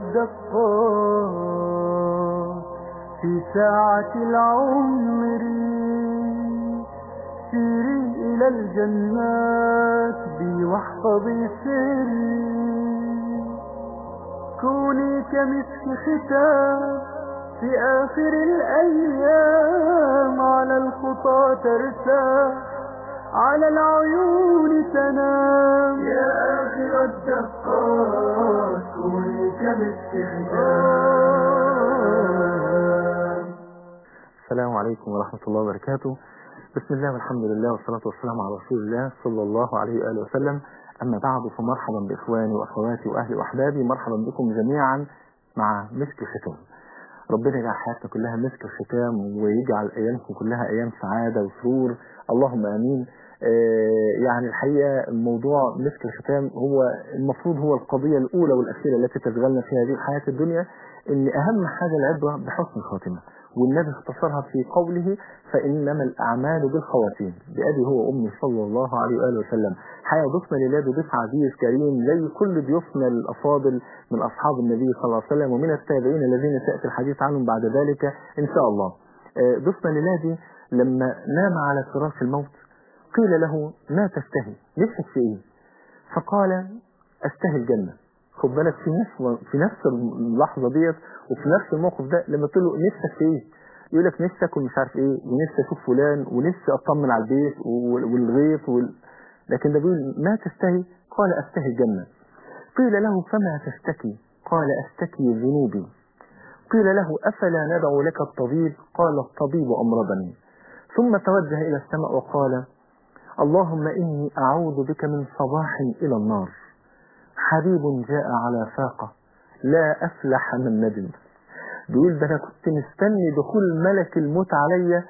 الدقات في ساعة العمر سيري إلى الجنات بي واحفظي سري كوني كمسك ختام في آخر الأيام على الخطى ترتاح على العيون تنام يا آخر الدقات كوني كمسك ختام السلام عليكم ورحمة الله وبركاته بسم الله والحمد لله والصلاة والسلام على رسول الله صلى الله عليه وآله وسلم أما بعد فمرحبا بإخواني وأخواتي وأهلي وأحبابي مرحبا بكم جميعا مع مسك الختام ربنا يجعل حياتنا كلها مسك الختام ويجعل أيامكم كلها أيام سعادة وسرور اللهم آمين آه يعني الحقيقة موضوع مسك الختام هو المفروض هو القضية الأولى والأخيرة التي تشغلنا في هذه الحياة الدنيا إن أهم حاجة العبرة بحسن الخاتمة والنبي اختصرها في قوله فإنما الأعمال بالخواتيم بأبي هو أمي صلى الله عليه وآله وسلم حيا ضيفنا لله ضيف عزيز كريم زي كل ضيوفنا الأفاضل من أصحاب النبي صلى الله عليه وسلم ومن التابعين الذين سيأتي الحديث عنهم بعد ذلك إن شاء الله ضيفنا لله دي لما نام على فراش الموت قيل له ما تستهي نفسك في إيه فقال أستهي الجنة خد بالك في نفس في نفس اللحظه ديت وفي نفس الموقف ده لما تقول له نفسك في ايه؟ يقول لك نفسي اكل مش عارف ايه ونفسي اشوف فلان ونفسي اطمن على البيت والغيط وال... لكن ده بيقول ما تستهي؟ قال استهي الجنه. قيل له فما تشتكي؟ قال اشتكي ذنوبي. قيل له افلا ندعو لك الطبيب؟ قال الطبيب امرضني. ثم توجه الى السماء وقال اللهم اني اعوذ بك من صباح الى النار. حبيب جاء على فاقة لا أفلح من ندم بيقول ده أنا كنت مستني دخول ملك الموت عليا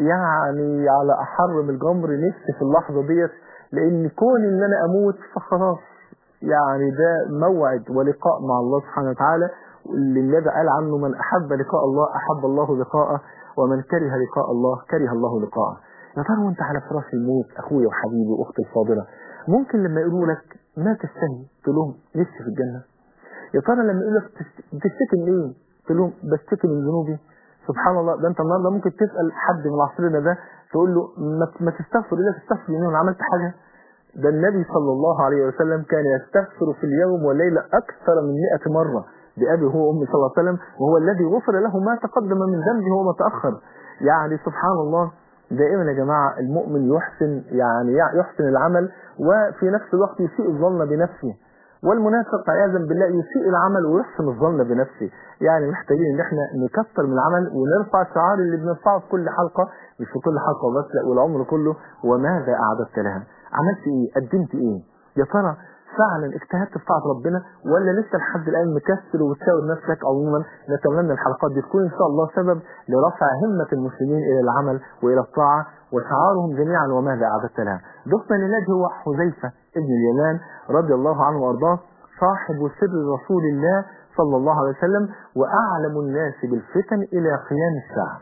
يعني على أحر من الجمر نفسي في اللحظة ديت لأن كون إن أنا أموت فخلاص يعني ده موعد ولقاء مع الله سبحانه وتعالى اللي النبي قال عنه من أحب لقاء الله أحب الله لقاءه ومن كره لقاء الله كره الله لقاءه يا ترى وانت على فراش الموت أخويا وحبيبي وأختي الفاضلة ممكن لما يقولوا لك ما تستهي تقول لهم نفسي في الجنة يا ترى لما يقول لك بتشتكي من ايه تقول لهم بشتكي من ذنوبي سبحان الله ده انت النهارده ممكن تسال حد من عصرنا ده تقول له ما, ما تستغفر الا تستغفر منين عملت حاجه ده النبي صلى الله عليه وسلم كان يستغفر في اليوم والليله اكثر من 100 مره بأبي هو أمي صلى الله عليه وسلم وهو الذي غفر له ما تقدم من ذنبه وما تأخر يعني سبحان الله دائما يا جماعة المؤمن يحسن يعني يحسن العمل وفي نفس الوقت يسيء الظن بنفسه والمنافق عياذا بالله يسيء العمل ويحسن الظن بنفسه يعني محتاجين ان احنا نكثر من العمل ونرفع الشعار اللي بنرفعه في كل حلقة مش في كل حلقة بس لا والعمر كله وماذا اعددت لها عملت ايه قدمت ايه يا ترى فعلا اجتهدت في طاعة ربنا ولا لسه لحد الآن مكسل وبتساوي نفسك عموما نتمنى الحلقات دي تكون إن شاء الله سبب لرفع همة المسلمين إلى العمل وإلى الطاعة وشعارهم جميعا وماذا أعددت لها ضيفنا لله هو حذيفة ابن اليمان رضي الله عنه وأرضاه صاحب سر رسول الله صلى الله عليه وسلم وأعلم الناس بالفتن إلى قيام الساعة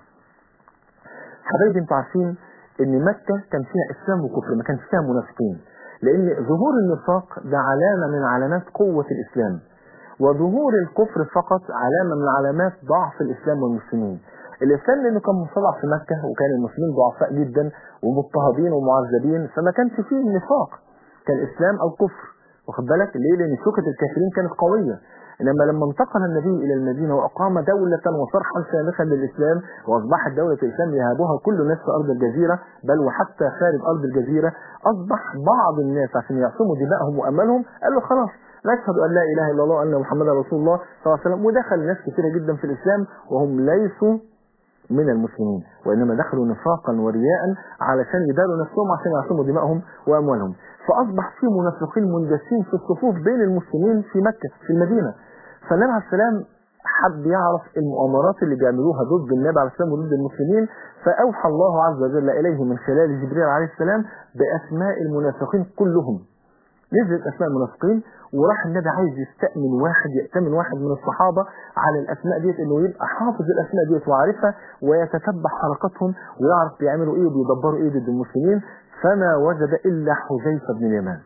حبايبي انتوا عارفين ان مكة كان فيها اسلام وكفر ما كانش فيها منافقين لأن ظهور النفاق ده علامة من علامات قوة الإسلام وظهور الكفر فقط علامة من علامات ضعف الإسلام والمسلمين الإسلام لأنه كان مصطلح في مكة وكان المسلمين ضعفاء جدا ومضطهدين ومعذبين فما كانش فيه نفاق كان إسلام أو كفر واخد بالك ليه لأن شوكة الكافرين كانت قوية إنما لما انتقل النبي إلى المدينة وأقام دولة وصرحا شامخا للإسلام وأصبحت دولة الإسلام يهابها كل الناس في أرض الجزيرة بل وحتى خارج أرض الجزيرة أصبح بعض الناس عشان يعصموا دمائهم وأمالهم قالوا خلاص نشهد أن لا إله إلا الله وأن محمدا رسول الله صلى الله عليه وسلم ودخل ناس كثيرة جدا في الإسلام وهم ليسوا من المسلمين وإنما دخلوا نفاقا ورياء علشان يداروا نفسهم عشان يعصموا دمائهم وأموالهم فأصبح في منافقين مندسين في الصفوف بين المسلمين في مكة في المدينة فالنبي عليه السلام حب يعرف المؤامرات اللي بيعملوها ضد النبي عليه السلام وضد المسلمين فأوحى الله عز وجل إليه من خلال جبريل عليه السلام بأسماء المنافقين كلهم نزلت أسماء المنافقين وراح النبي عايز يستأمن واحد يأتمن واحد من الصحابة على الأسماء ديت إنه يبقى حافظ الأسماء ديت وعارفها ويتتبع حركاتهم ويعرف بيعملوا إيه وبيدبروا إيه ضد المسلمين فما وجد إلا حذيفة بن اليمان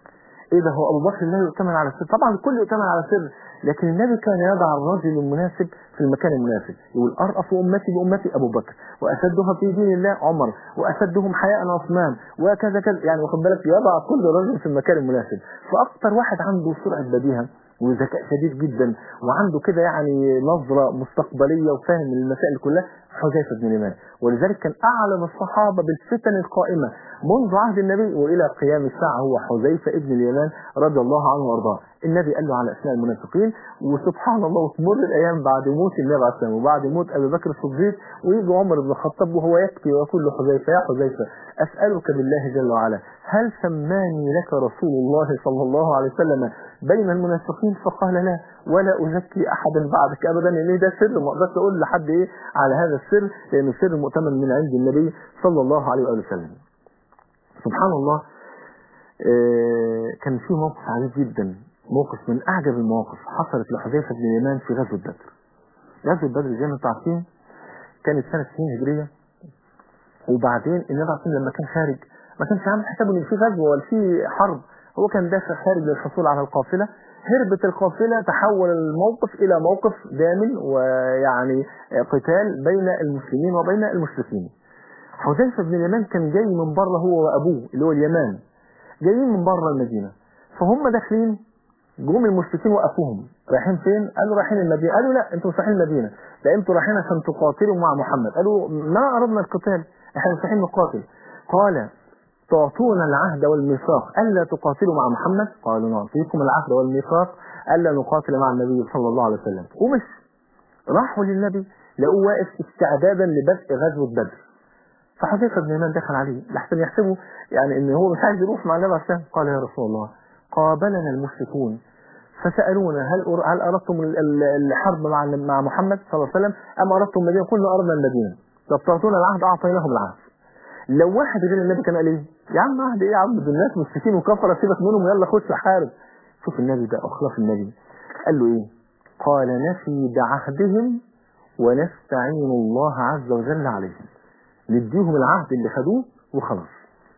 ايه ده هو ابو بكر لا يؤتمن على السر طبعا الكل يؤتمن على السر لكن النبي كان يضع الرجل المناسب في المكان المناسب يقول ارأف امتي بامتي ابو بكر واشدها في دين الله عمر واشدهم حياء عثمان وكذا كذا يعني واخد بالك يضع كل رجل في المكان المناسب فاكثر واحد عنده سرعه بديهه وذكاء شديد جدا وعنده كده يعني نظرة مستقبلية وفاهم المسائل كلها حذيفة بن اليمان ولذلك كان أعلم الصحابة بالفتن القائمة منذ عهد النبي وإلى قيام الساعة هو حذيفة ابن اليمان رضي الله عنه وأرضاه النبي قال له على أسماء المنافقين وسبحان الله وتمر الأيام بعد موت النبي عليه السلام وبعد موت أبي بكر الصديق ويجي عمر بن الخطاب وهو يبكي ويقول له حذيفة يا حذيفة أسألك بالله جل وعلا هل سماني لك رسول الله صلى الله عليه وسلم بين المنافقين فقال لا ولا أزكي أحدا بعدك أبدا لأن ده سر ما أقدرش أقول لحد إيه على هذا السر لأنه سر مؤتمن من عند النبي صلى الله عليه وآله وسلم سبحان الله آه، كان في موقف عجيب جدا موقف من أعجب المواقف حصلت لحذيفة بن اليمان في غزوة بدر غزوة بدر زي ما انتم عارفين كانت سنة 60 هجرية وبعدين النبي عليه الصلاة لما كان خارج ما كانش عامل حسابه ان في غزوة ولا في حرب هو كان داخل خارج للحصول على القافلة هربت القافلة تحول الموقف إلى موقف دامن ويعني قتال بين المسلمين وبين المشركين حذيفة بن اليمان كان جاي من بره هو وأبوه اللي هو اليمان جايين من بره المدينة فهم داخلين جم المشركين وقفوهم رايحين فين؟ قالوا رايحين المدينة قالوا لا انتوا مش رايحين المدينة لا انتوا رايحين عشان تقاتلوا مع محمد قالوا ما أردنا القتال احنا مش رايحين نقاتل قال تعطون العهد والميثاق ألا تقاتلوا مع محمد قالوا نعطيكم العهد والميثاق ألا نقاتل مع النبي صلى الله عليه وسلم ومش راحوا للنبي لقوه واقف استعدادا لبدء غزوة بدر فحذيفة بن يمان دخل عليه لحسن يحسبه يعني ان هو مش عايز يروح مع النبي عليه السلام قال يا رسول الله قابلنا المشركون فسألونا هل أر- هل أردتم ال- ال- الحرب مع مع محمد صلى الله عليه وسلم أم أردتم المدينة؟ قلنا أردنا المدينة طب تعطونا العهد أعطيناهم العهد لو واحد غير النبي كان قال ايه يا عم عهد ايه يا عم دول الناس مشركين وكفره سيبك منهم يلا خش حارب شوف النبي ده اخلاق النبي قال له ايه قال نفي بعهدهم ونستعين الله عز وجل عليهم نديهم العهد اللي خدوه وخلاص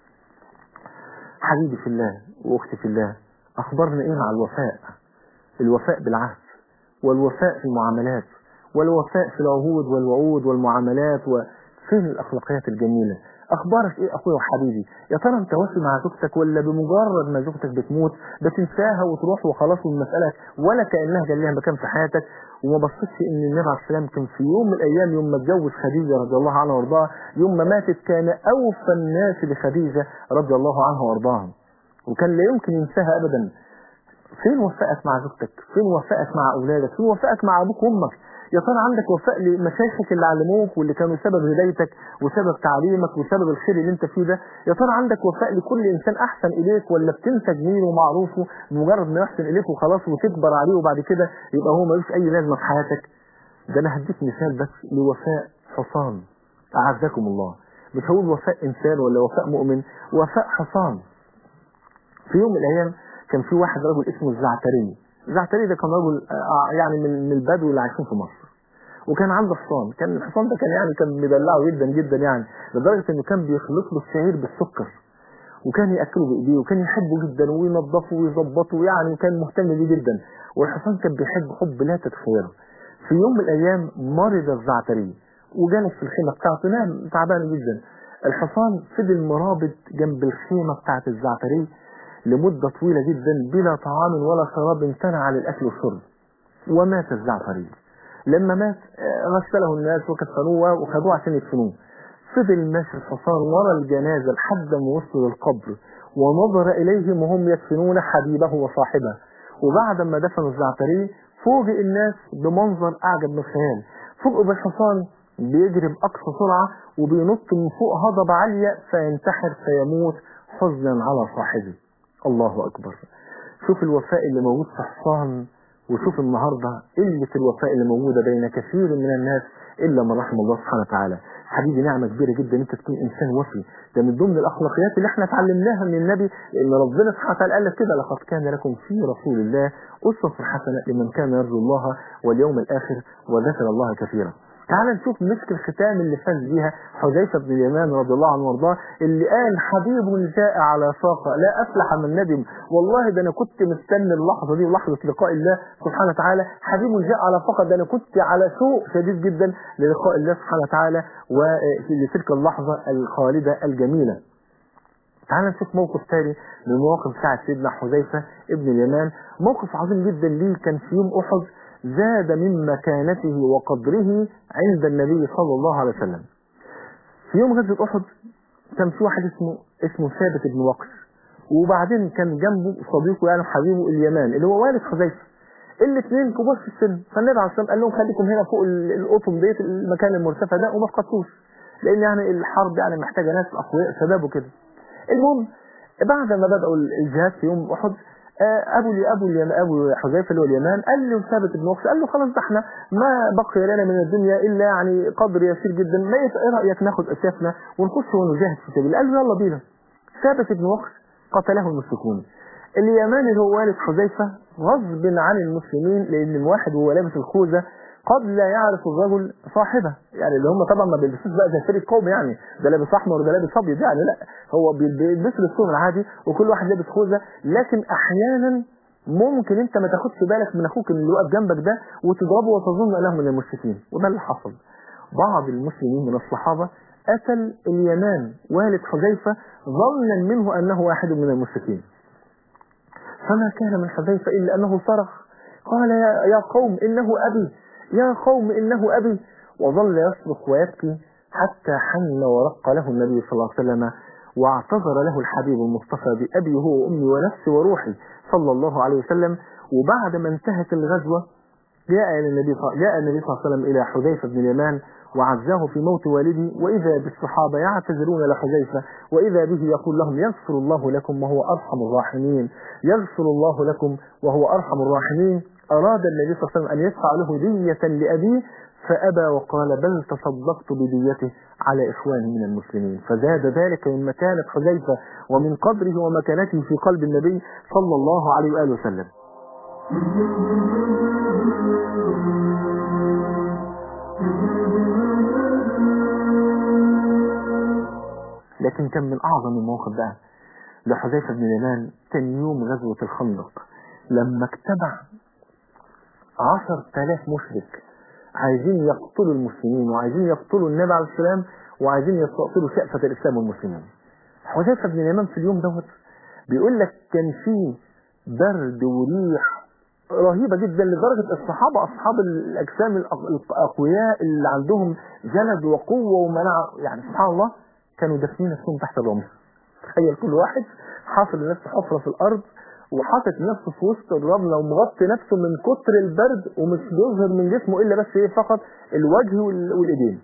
حبيبي في الله واختي في الله اخبرنا ايه مع الوفاء الوفاء بالعهد والوفاء في المعاملات والوفاء في العهود والوعود والمعاملات وفين الاخلاقيات الجميله اخبارك ايه اخويا وحبيبي يا ترى انت وافي مع زوجتك ولا بمجرد ما زوجتك بتموت بتنساها وتروح وخلاص والمساله ولا كانها كان لها مكان في حياتك وما بصيتش ان النبي عليه السلام كان في يوم من الايام يوم ما اتجوز خديجه رضي الله عنها وارضاها يوم ما ماتت كان اوفى الناس لخديجه رضي الله عنها وارضاها وكان لا يمكن ينساها ابدا فين وفائك مع زوجتك فين وفائك مع اولادك فين وفائك مع ابوك وامك يا ترى عندك وفاء لمشايخك اللي علموك واللي كانوا سبب هدايتك وسبب تعليمك وسبب الخير اللي انت فيه ده يا ترى عندك وفاء لكل انسان احسن اليك ولا بتنسى جميله ومعروفه بمجرد ما يحسن اليك وخلاص وتكبر عليه وبعد كده يبقى هو ملوش اي لازمه في حياتك ده انا هديك مثال بس لوفاء حصان اعزكم الله مش هقول وفاء انسان ولا وفاء مؤمن وفاء حصان في يوم من الايام كان في واحد رجل اسمه الزعتري الزعتري ده كان رجل آه، يعني من من البدو اللي عايشين في مصر وكان عنده حصان كان الحصان ده كان يعني كان مدلعه جدا جدا يعني لدرجه انه كان بيخلط له الشعير بالسكر وكان ياكله بايديه وكان يحبه جدا وينظفه ويظبطه يعني وكان مهتم بيه جدا والحصان كان بيحب حب لا تتخيله في يوم من الايام مرض الزعتري وجلس في الخيمه بتاعته نام تعبان جدا الحصان فضل مرابط جنب الخيمه بتاعت الزعتري لمده طويله جدا بلا طعام ولا شراب امتنع عن الاكل والشرب ومات الزعتري لما مات آه، غسله الناس وكفنوه وخدوه عشان يدفنوه فضل ماشي الحصان ورا الجنازة لحد ما وصلوا للقبر ونظر إليهم وهم يدفنون حبيبه وصاحبه وبعد ما دفنوا الزعتري فوجئ الناس بمنظر أعجب من الخيال فوجئوا بالحصان بيجري بأقصى سرعة وبينط من فوق هضبة عالية فينتحر فيموت حزنا على صاحبه الله أكبر شوف الوفاء اللي موجود في حصان وشوف النهاردة قلة الوفاء اللي موجودة بين كثير من الناس إلا من رحم الله سبحانه وتعالى حبيبي نعمة كبيرة جدا انت تكون انسان وفي ده من ضمن الاخلاقيات اللي احنا اتعلمناها من النبي لان ربنا سبحانه وتعالى قال لك كده لقد كان لكم في رسول الله اسوة حسنة لمن كان يرجو الله واليوم الاخر وذكر الله كثيرا تعال نشوف مسك الختام اللي فاز بيها حذيفه بن اليمان رضي الله عنه وارضاه اللي قال حبيب جاء على ساقه لا افلح من ندم والله ده انا كنت مستني اللحظه دي لحظه لقاء الله سبحانه وتعالى حبيب جاء على ساقه ده انا كنت على شوق شديد جدا للقاء الله سبحانه وتعالى ولتلك اللحظه الخالده الجميله تعال نشوف موقف تاني من مواقف ساعة سيدنا حذيفة ابن اليمان موقف عظيم جدا ليه كان في يوم أحد زاد من مكانته وقدره عند النبي صلى الله عليه وسلم في يوم غزوة أحد كان في واحد اسمه اسمه ثابت بن وقش وبعدين كان جنبه صديقه يعني حبيبه اليمان اللي هو والد حذيفة الاثنين كبار في السن فالنبي عليه الصلاه والسلام قال لهم خليكم هنا فوق القطم ديت المكان المرتفع ده وما تقطوش لان يعني الحرب يعني محتاجه ناس اقوياء شباب وكده المهم بعد ما بدأوا الجهاد في يوم أحد ابو ابو ابو حذيفه اللي هو اليمان قال له ثابت بن وقش قال له خلاص ده احنا ما بقي لنا من الدنيا الا يعني قدر يسير جدا ما ايه رايك ناخد اسيافنا ونخش ونجاهد في سبيل قال له يلا بينا ثابت بن وقش قتله المشركون اليمان اللي هو والد حذيفه غصب عن المسلمين لان الواحد وهو لابس الخوذه قد لا يعرف الرجل صاحبه يعني اللي هم طبعا ما بيلبسوش بقى زي فريق قوم يعني ده لابس احمر وده لابس ابيض يعني لا هو بيلبس لبسهم العادي وكل واحد لابس خوذه لكن احيانا ممكن انت ما تاخدش بالك من اخوك اللي واقف جنبك ده وتضربه وتظن انه من المشركين وده اللي حصل بعض المسلمين من الصحابه قتل اليمان والد حذيفه ظنا منه انه واحد من المشركين فما كان من حذيفه الا انه صرخ قال يا, يا قوم انه ابي يا قوم إنه أبي وظل يصرخ ويبكي حتى حن ورق له النبي صلى الله عليه وسلم واعتذر له الحبيب المصطفى بأبي هو وأمي ونفسي وروحي صلى الله عليه وسلم وبعد ما انتهت الغزوة جاء النبي جاء النبي صلى الله عليه وسلم إلى حذيفة بن اليمان وعزاه في موت والده وإذا بالصحابة يعتذرون لحذيفة وإذا به يقول لهم يغفر الله لكم وهو أرحم الراحمين يغفر الله لكم وهو أرحم الراحمين أراد النبي صلى الله عليه وسلم أن يدفع له دية لأبيه فأبى وقال بل تصدقت بديته على إخواني من المسلمين فزاد ذلك من مكانة حذيفة ومن قدره ومكانته في قلب النبي صلى الله عليه وآله وسلم لكن كان من أعظم المواقف بقى لحذيفة بن اليمان كان يوم غزوة الخندق لما اجتمع عشر تلاف مشرك عايزين يقتلوا المسلمين وعايزين يقتلوا النبي عليه السلام وعايزين يقتلوا شأفة الإسلام والمسلمين حذيفة بن اليمان في اليوم دوت بيقول لك كان في برد وريح رهيبة جدا لدرجة الصحابة أصحاب الأجسام الأقوياء اللي عندهم جلد وقوة ومناعة يعني سبحان الله كانوا دافنين نفسهم تحت الرمل تخيل كل واحد حاصل لنفسه حفرة في الأرض وحاطط نفسه في وسط الرملة ومغطي نفسه من كتر البرد ومش بيظهر من جسمه إلا بس إيه فقط الوجه والإيدين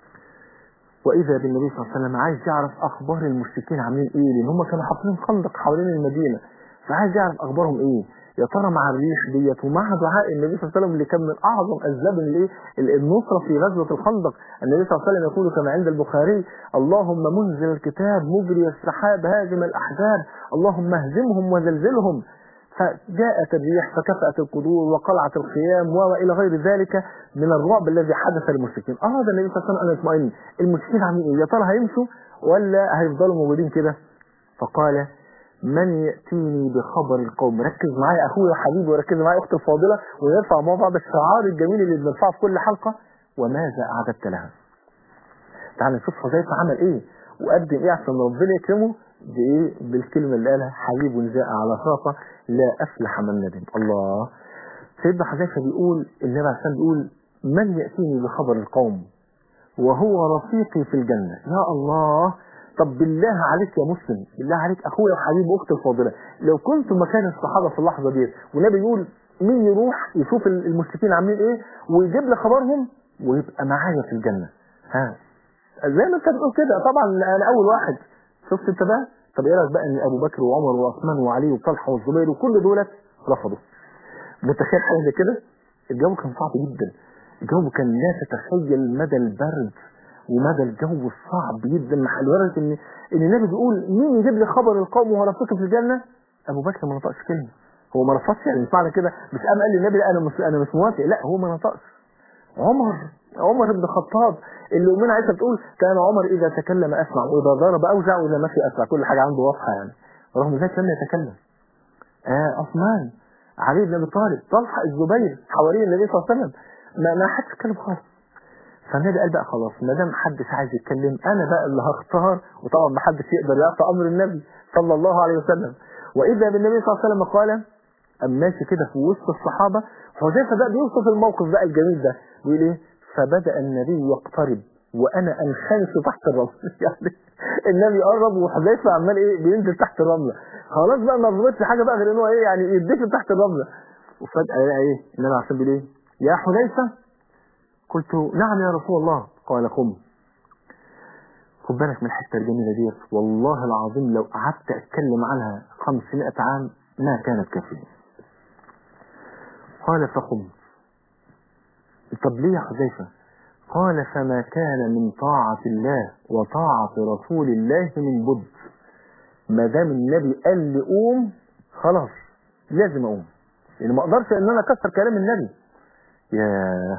وإذا بالنبي صلى الله عليه وسلم عايز يعرف أخبار المشركين عاملين إيه لأن هم كانوا حاطين خندق حوالين المدينة فعايز يعرف أخبارهم إيه يا ترى مع الريح ديت ومع دعاء النبي صلى الله عليه وسلم اللي كان من اعظم اسباب الايه النصره في غزوه الخندق النبي صلى الله عليه وسلم يقول كما عند البخاري اللهم منزل الكتاب مجري السحاب هازم الاحزاب اللهم اهزمهم وزلزلهم فجاءت الريح فكفأت القدور وقلعت الخيام والى غير ذلك من الرعب الذي حدث للمشركين اراد النبي صلى الله عليه وسلم ان يطمئن المشركين عاملين ايه يا ترى هيمشوا ولا هيفضلوا موجودين كده فقال من يأتيني بخبر القوم ركز معايا أخويا وحبيبي وركز معايا أختي الفاضلة ونرفع مع بعض الشعار الجميل اللي بنرفعه في كل حلقة وماذا أعددت لها تعال نشوف حذيفة عمل إيه وقدم إيه عشان ربنا يكرمه بإيه بالكلمة اللي قالها حبيب جاء على صافة لا أفلح من ندم الله سيدنا حذيفة بيقول النبي عليه الصلاة بيقول من يأتيني بخبر القوم وهو رفيقي في الجنة يا الله طب بالله عليك يا مسلم بالله عليك اخويا وحبيبي واختي الفاضله لو كنت مكان الصحابه في اللحظه ديت والنبي يقول مين يروح يشوف المشركين عاملين ايه ويجيب لي خبرهم ويبقى معايا في الجنه ها زي ما انت بتقول كده طبعا انا اول واحد شفت انت بقى طب ايه رايك بقى ان ابو بكر وعمر وعثمان وعلي وطلحه والزبير وكل دولت رفضوا متخيل حاجه زي كده الجو كان صعب جدا الجو كان لا تتخيل مدى البرد ومدى الجو الصعب جدا مع لدرجه ان ان النبي بيقول مين يجيب لي خبر القوم وهو رفيقي في الجنه؟ ابو بكر ما نطقش كلمه هو ما رفضش يعني مش معنى كده مش قام قال للنبي لا انا مش انا مش موافق لا هو ما نطقش عمر عمر بن الخطاب اللي أمنا عائشة بتقول كان عمر إذا تكلم أسمع وإذا ضرب أوجع وإذا مشي أسرع كل حاجة عنده واضحة يعني رغم ذلك لم يتكلم آه عثمان علي بن أبي طالب طلحة الزبير حوالين النبي صلى الله عليه وسلم ما ما حدش اتكلم خالص فالنبي قال بقى خلاص ما دام محدش عايز يتكلم انا بقى اللي هختار وطبعا محدش يقدر يعطي امر النبي صلى الله عليه وسلم واذا بالنبي صلى الله عليه وسلم قال قام ماشي كده في وسط الصحابه حذيفه بقى بيوصف الموقف بقى الجميل ده بيقول ايه فبدا النبي يقترب وانا انخنس تحت الرمل يعني النبي قرب وحذيفه عمال ايه بينزل تحت الرمله خلاص بقى ما فضلتش حاجه بقى غير ان هو ايه يعني يدفن تحت الرمله وفجاه لقى ايه النبي عشان بيقول ايه يا حذيفه قلت نعم يا رسول الله قال قم خد بالك من الحته الجميله ديت والله العظيم لو قعدت اتكلم عنها 500 عام ما كانت كافيه قال فقم طب ليه يا حذيفه قال فما كان من طاعة الله وطاعة رسول الله من بد ما دام النبي قال لي قوم خلاص لازم اقوم يعني ما اقدرش ان انا اكسر كلام النبي يا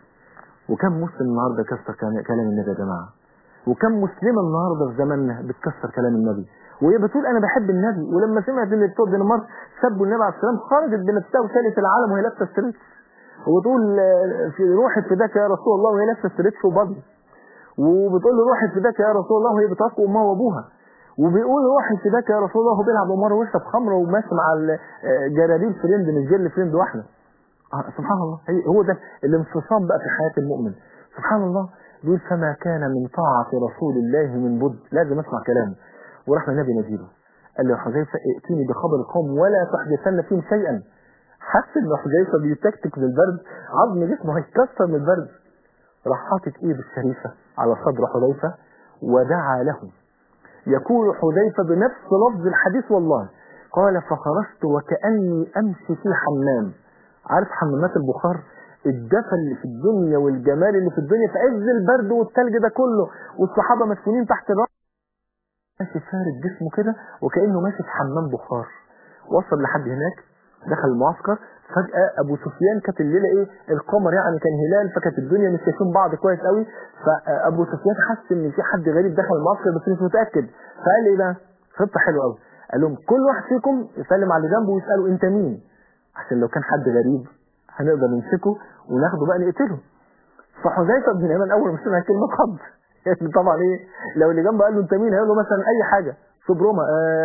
وكم مسلم النهارده كسر كلام النبي يا جماعه وكم مسلمه النهارده في زماننا بتكسر كلام النبي وهي بتقول انا بحب النبي ولما سمعت ان بتوع الدنمارك سبوا النبي عليه السلام خرجت بنفسها وشالت العالم وهي لابسه ستريتش وتقول في روحي فداك يا رسول الله وهي لابسه ستريتش وبضي وبتقول له روحي فداك يا رسول الله وهي بتوافق امها وابوها وبيقول روحي فداك يا رسول الله وهو بيلعب قمار ويشرب خمره وماشي مع الجرابيل فريند مش جل فريند واحده آه سبحان الله هو ده الانفصام بقى في حياة المؤمن سبحان الله بيقول فما كان من طاعة رسول الله من بد لازم اسمع كلامه وراح النبي نجيبه قال له يا حذيفة ائتيني بخبر القوم ولا تحدثن فيهم شيئا حس ان حذيفة بيتكتك من البرد عظم جسمه هيتكسر من البرد راح حاطط ايده الشريفة على صدر حذيفة ودعا له يقول حذيفة بنفس لفظ الحديث والله قال فخرجت وكأني أمشي في حمام عارف حمامات البخار الدفى اللي في الدنيا والجمال اللي في الدنيا في عز البرد والثلج ده كله والصحابه مسكونين تحت الرمل ماشي فارد جسمه كده وكانه ماشي في حمام بخار وصل لحد هناك دخل المعسكر فجأة أبو سفيان كانت الليلة إيه القمر يعني كان هلال فكانت الدنيا مش شايفين بعض كويس قوي فأبو سفيان حس إن في حد غريب دخل المعسكر بس مش متأكد فقال لي إيه بقى خطة حلوة قوي قال لهم كل واحد فيكم يسلم على اللي جنبه ويسأله أنت مين عشان لو كان حد غريب هنقدر نمسكه وناخده بقى نقتله فحذيفه بن اليمان اول ما سمع كلمه خض يعني طبعا ايه لو اللي جنبه قال له انت مين هيقول له مثلا اي حاجه سبروما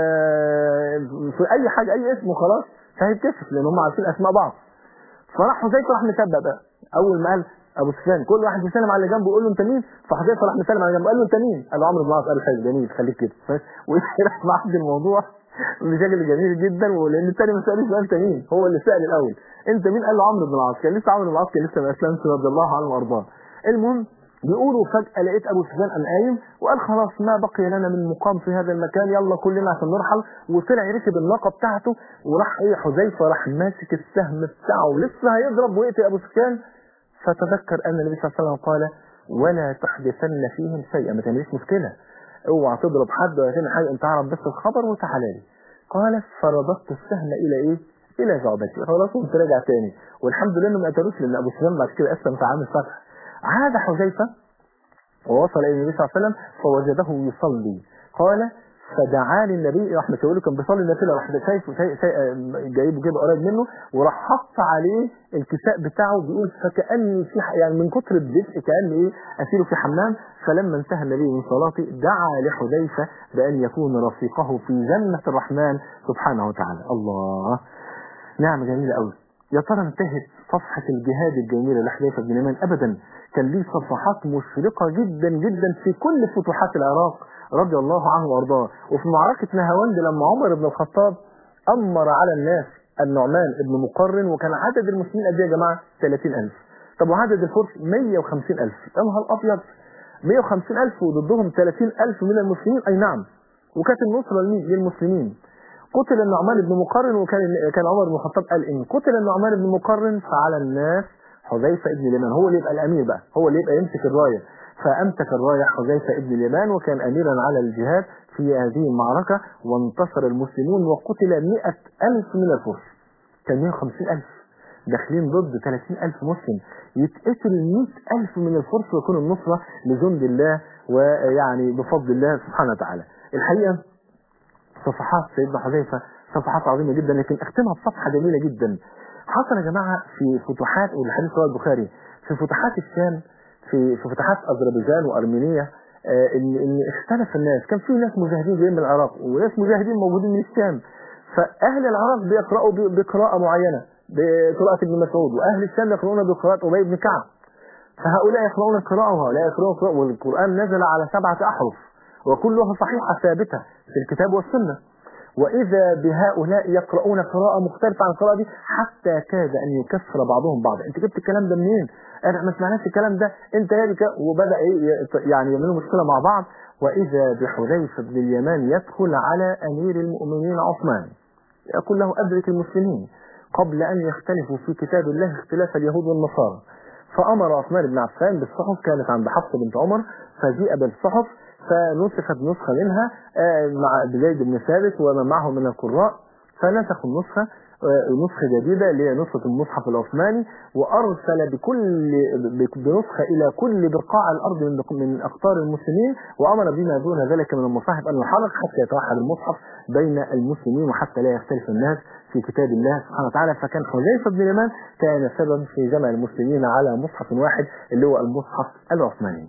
آه في اي حاجه اي اسم وخلاص فهيتكسف لان هم عارفين اسماء بعض فراح حذيفه راح مسبق بقى اول ما قال ابو سفيان كل واحد يسلم على اللي جنبه يقول له انت مين فحذيفه راح مسلم على اللي جنبه قال له انت مين قال له عمرو بن العاص قال حلو جميل خليك كده وراح معدي الموضوع بشكل جميل جدا ولان الثاني ما سالش سؤال مين هو اللي سال الاول انت مين قال له عمرو بن العاص كان لسه عمرو بن العاص كان لسه ما اسلمش رضي الله عنه وارضاه المهم بيقولوا فجأة لقيت أبو سفيان قام قايم وقال خلاص ما بقي لنا من مقام في هذا المكان يلا كلنا عشان نرحل وطلع يركب الناقة بتاعته وراح إيه حذيفة راح ماسك السهم بتاعه ولسه هيضرب وقت أبو سفيان فتذكر أن النبي صلى الله عليه وسلم قال ولا تحدثن فيهم شيئا ما تعمليش مشكلة اوعى تضرب حد ولا تعمل حاجة انت عرف بس الخبر وتعالى لي قال فرددت السهم الى ايه الى جعبتي خلاص قمت راجع تاني والحمد لله انه ما قتلوش لان ابو سفيان بعد كده اسلم في عام الفتح عاد حذيفه ووصل الى النبي صلى الله عليه وسلم فوجده يصلي قال فدعا لي النبي راح مشاوله كان بيصلي النافله راح شايفه شايف جايبه كده قريب منه وراح حط عليه الكساء بتاعه بيقول فكاني في يعني من كتر الدفء كان ايه اسيره في حمام فلما انتهى النبي من صلاته دعا لحذيفه بان يكون رفيقه في جنه الرحمن سبحانه وتعالى الله نعم جميله قوي يا ترى انتهت صفحة الجهاد الجميلة لحذيفة بن يمان أبدا كان ليه صفحات مشرقة جدا جدا في كل فتوحات العراق رضي الله عنه وارضاه وفي معركة نهاوند لما عمر بن الخطاب أمر على الناس النعمان بن مقرن وكان عدد المسلمين قد ايه يا جماعة 30000 طب وعدد الفرس 150000 يا نهار أبيض 150000 وضدهم 30000 من المسلمين أي نعم وكانت النصرة لمين؟ للمسلمين قتل النعمان بن مقرن وكان كان عمر بن الخطاب قال ان قتل النعمان بن مقرن فعلى الناس حذيفه ابن اليمان هو اللي يبقى الامير بقى هو اللي يبقى يمسك الرايه فامسك الرايه حذيفه ابن اليمان وكان اميرا على الجهاد في هذه المعركه وانتصر المسلمون وقتل مئة ألف من الفرس كان 150 ألف داخلين ضد 30000 مسلم يتقتل 100000 من الفرس ويكون النصرة لجند الله ويعني بفضل الله سبحانه وتعالى الحقيقة صفحات سيدنا حذيفة صفحات عظيمة جدا لكن اختمها بصفحة جميلة جدا حصل يا جماعة في فتوحات والحديث رواه البخاري في فتوحات الشام في في فتوحات أذربيجان وأرمينيا آه، ان ان اختلف الناس كان في ناس مجاهدين جايين من العراق وناس مجاهدين موجودين من الشام فاهل العراق بيقراوا ب- بقراءه معينه بقراءه ابن مسعود واهل الشام يقرؤون بقراءه ابي بن كعب فهؤلاء يقرؤون القراءه وهؤلاء يقرؤون القراءه والقران نزل على سبعه احرف وكلها صحيحه ثابته في الكتاب والسنه وإذا بهؤلاء يقرؤون قراءة مختلفة عن القراءة دي حتى كاد أن يكفر بعضهم بعضا أنت جبت الكلام ده منين؟ أنا ما سمعناش الكلام ده أنت يا بك وبدأ إيه ي- يعني يعملوا مشكلة مع بعض وإذا بحذيفة بن اليمان يدخل على أمير المؤمنين عثمان يقول له أدرك المسلمين قبل أن يختلفوا في كتاب الله اختلاف اليهود والنصارى فأمر عثمان بن عفان بالصحف كانت عند حفصة بنت عمر فجيء بالصحف فنسخت نسخة منها آه، مع بزيد بن ثابت ومن معه من القراء فنسخوا النسخة آه، نسخة جديدة اللي هي نسخة المصحف العثماني وأرسل بكل ب- بنسخة إلى كل بقاع الأرض من بق- من أقطار المسلمين وأمر بما دون ذلك من المصاحف أن يحرق حتى يتوحد المصحف بين المسلمين وحتى لا يختلف الناس في كتاب الله سبحانه وتعالى فكان حذيفة بن اليمان كان سبب في جمع المسلمين على مصحف واحد اللي هو المصحف العثماني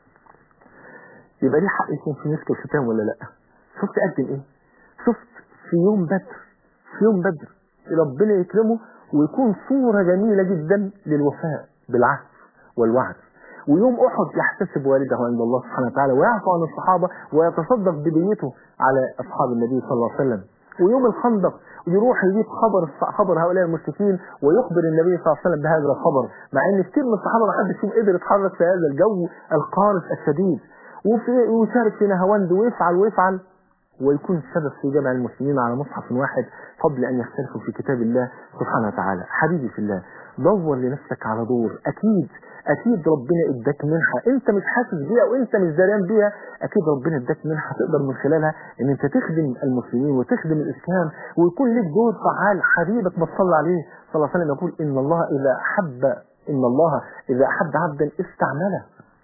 يبقى ليه حق يكون في مسك الختام ولا لا شفت قدم ايه شفت في يوم بدر في يوم بدر ربنا يكرمه ويكون صورة جميلة جدا للوفاء بالعهد والوعد ويوم احد يحتسب والده عند الله سبحانه وتعالى ويعفو عن الصحابة ويتصدق بديته على اصحاب النبي صلى الله عليه وسلم ويوم الخندق يروح يجيب خبر خبر هؤلاء المشركين ويخبر النبي صلى الله عليه وسلم بهذا الخبر مع ان كثير من الصحابه ما حدش فيهم قدر يتحرك في هذا الجو القارس الشديد وفي ويشارك في نهاوند ويفعل ويفعل ويكون سبب في جمع المسلمين على مصحف واحد قبل أن يختلفوا في كتاب الله سبحانه وتعالى حبيبي في الله دور لنفسك على دور أكيد أكيد ربنا اداك منحة أنت مش حاسس بيها وأنت مش دريان بيها أكيد ربنا اداك منحة تقدر من خلالها أن أنت تخدم المسلمين وتخدم الإسلام ويكون لك دور فعال حبيبك ما تصلى عليه صلى الله عليه وسلم يقول إن الله إذا أحب إن الله إذا أحب عبدا استعمله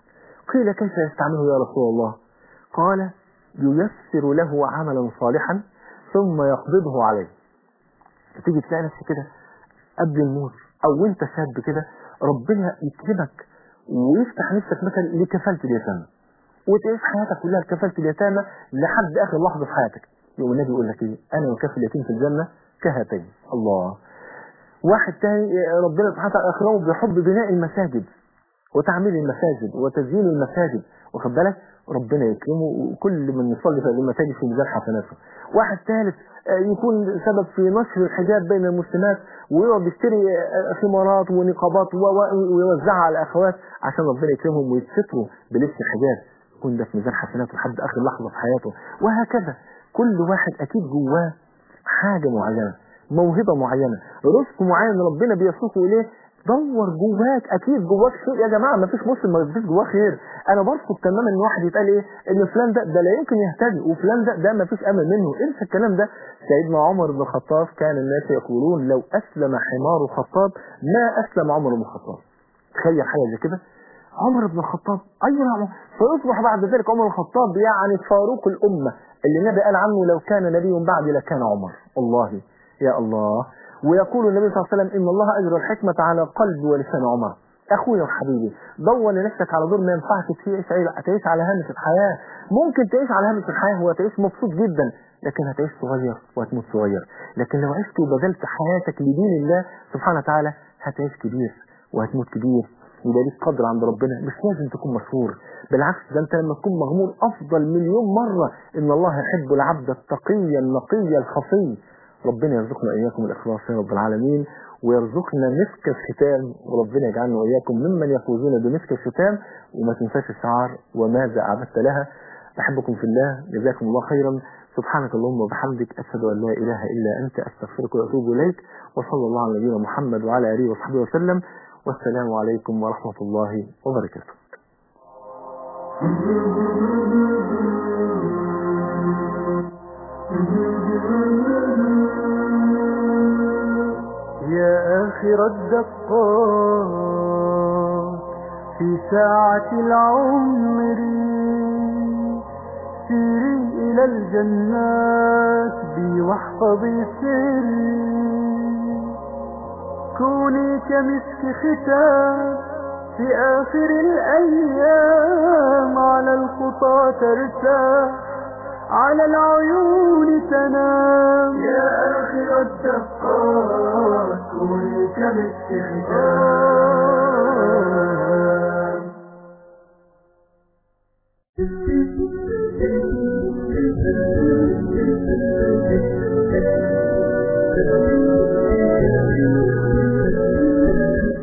قيل كيف يستعمله يا رسول الله قال ييسر له عملا صالحا ثم يقبضه عليه تيجي تلاقي نفسك كده قبل الموت او وانت شاب كده ربنا يكرمك ويفتح نفسك مثلا لكفالة اليتامى وتعيش حياتك كلها لكفالة اليتامى لحد اخر لحظة في حياتك يقول النبي يقول لك ايه انا وكفل اليتيم في الجنة كهاتين الله واحد تاني ربنا سبحانه وتعالى اكرمه بحب بناء المساجد وتعمير المساجد وتزيين المساجد واخد بالك ربنا يكرمه وكل من يصلي في هذه المساجد في ميزان حسناته واحد ثالث آه، يكون سبب في نشر الحجاب بين المسلمات ويقعد يشتري آه، خمارات ونقابات و- و- ويوزعها على الاخوات عشان ربنا يكرمهم ويتستروا بلبس الحجاب يكون ده في ميزان حسناته لحد اخر لحظه في حياته وهكذا كل واحد اكيد جواه حاجه معينه موهبه معينه رزق معين ربنا بيسوقه اليه دور جواك اكيد جواك شيء يا جماعه ما فيش مسلم ما فيش جواه خير انا برفض تماما ان واحد يتقال ايه ان فلان ده ده لا يمكن يهتدي وفلان ده ده ما فيش امل منه انسى الكلام ده سيدنا عمر بن الخطاب كان الناس يقولون لو اسلم حمار الخطاب ما اسلم عمر بن الخطاب تخيل حاجه زي كده عمر بن الخطاب ايوه يا عمر فيصبح بعد ذلك عمر الخطاب يعني فاروق الامه اللي النبي قال عنه لو كان نبي بعدي لكان عمر الله يا الله ويقول النبي صلى الله عليه وسلم ان الله اجرى الحكمه على قلب ولسان عمر اخويا وحبيبي دور لنفسك على دور ما ينفعك تعيش تعيش على هامش الحياه ممكن تعيش على هامش الحياه وتعيش مبسوط جدا لكن هتعيش صغير وهتموت صغير لكن لو عشت وبذلت حياتك لدين الله سبحانه وتعالى هتعيش كبير وهتموت كبير يبقى ليك قدر عند ربنا مش لازم تكون مشهور بالعكس ده انت لما تكون مغمور افضل مليون مره ان الله يحب العبد التقي النقي الخفي ربنا يرزقنا اياكم الاخلاص يا رب العالمين ويرزقنا مسك الختام وربنا يجعلنا واياكم ممن يفوزون بمسك الختام وما تنساش الشعار وماذا اعبدت لها بحبكم في الله جزاكم الله خيرا سبحانك اللهم وبحمدك اشهد ان لا اله الا انت استغفرك واتوب اليك وصلى الله على نبينا محمد وعلى اله وصحبه وسلم والسلام عليكم ورحمه الله وبركاته يا آخر آخر الدقات في ساعة العمر سيري إلى الجنات بي واحفظي سري كوني كمسك ختام في آخر الأيام على الخطى ترتاح على العيون تنام يا آخر الدقات كوني كمسك ختام